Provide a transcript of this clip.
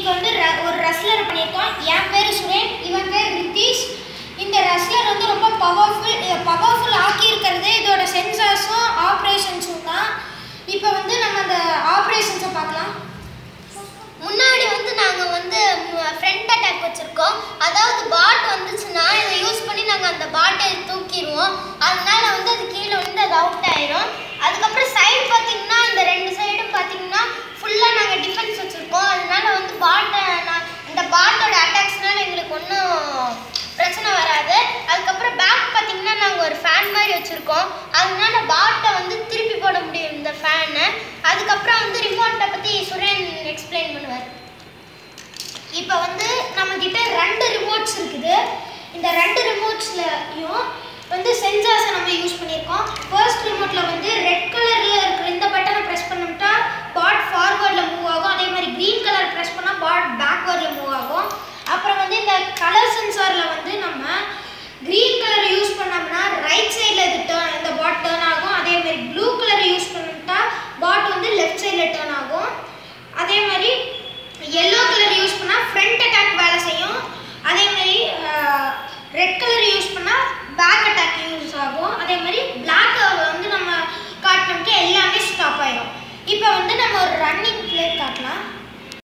இன்னைக்கு வந்து ர- ஒரு ரஸ்லர் பண்ணியிருக்கோம் என் பேர் சுரேன் இவன் பேர் ரித்தீஷ் இந்த ரஸ்லர் வந்து ரொம்ப பவர்ஃபுல் பவர்ஃபுல் ஆக்கி இருக்கிறதே இதோட சென்சார்ஸும் ஆப்ரேஷன்ஸும் தான் இப்போ வந்து நம்ம அந்த ஆப்ரேஷன்ஸை பார்க்கலாம் முன்னாடி வந்து நாங்கள் வந்து ஃப்ரண்ட் அட்டாக் வச்சுருக்கோம் அதாவது பாட் வந்துச்சுன்னா இதை யூஸ் பண்ணி நாங்கள் அந்த பாட்டை தூக்கிடுவோம் அதனால வந்து அது கீழே வந்து அது அவுட் ஆயிரும் அதுக்கப்புறம் சைடு பார்த்தீங்கன்னா இந்த ரெண்டு சைடும் பார்த்தீங்கன்னா ஃபுல்லாக நாங்கள் டிஃபென்ஸ் வச்சுருக்கோம் அதனால வந்து பாட்டை நான் இந்த பாட்டோட அட்டாக்ஸ்னால எங்களுக்கு ஒன்றும் பிரச்சனை வராது அதுக்கப்புறம் பேக் பார்த்தீங்கன்னா நாங்கள் ஒரு ஃபேன் மாதிரி வச்சுருக்கோம் அதனால பாட்டை வந்து திருப்பி போட முடியும் இந்த ஃபேனை அதுக்கப்புறம் வந்து ரிமோட்டை பற்றி சுரேன் எக்ஸ்பிளைன் பண்ணுவார் இப்போ வந்து நம்ம கிட்ட ரெண்டு ரிமோட்ஸ் இருக்குது இந்த ரெண்டு ரிமோட்ஸ்லயும் வந்து சென்சார்ஸை நம்ம யூஸ் பண்ணியிருக்கோம் ஃபர்ஸ்ட் ரிமோட்ல வந்து ரெட் கலர்ல இருக்கிற இந்த பட்டனை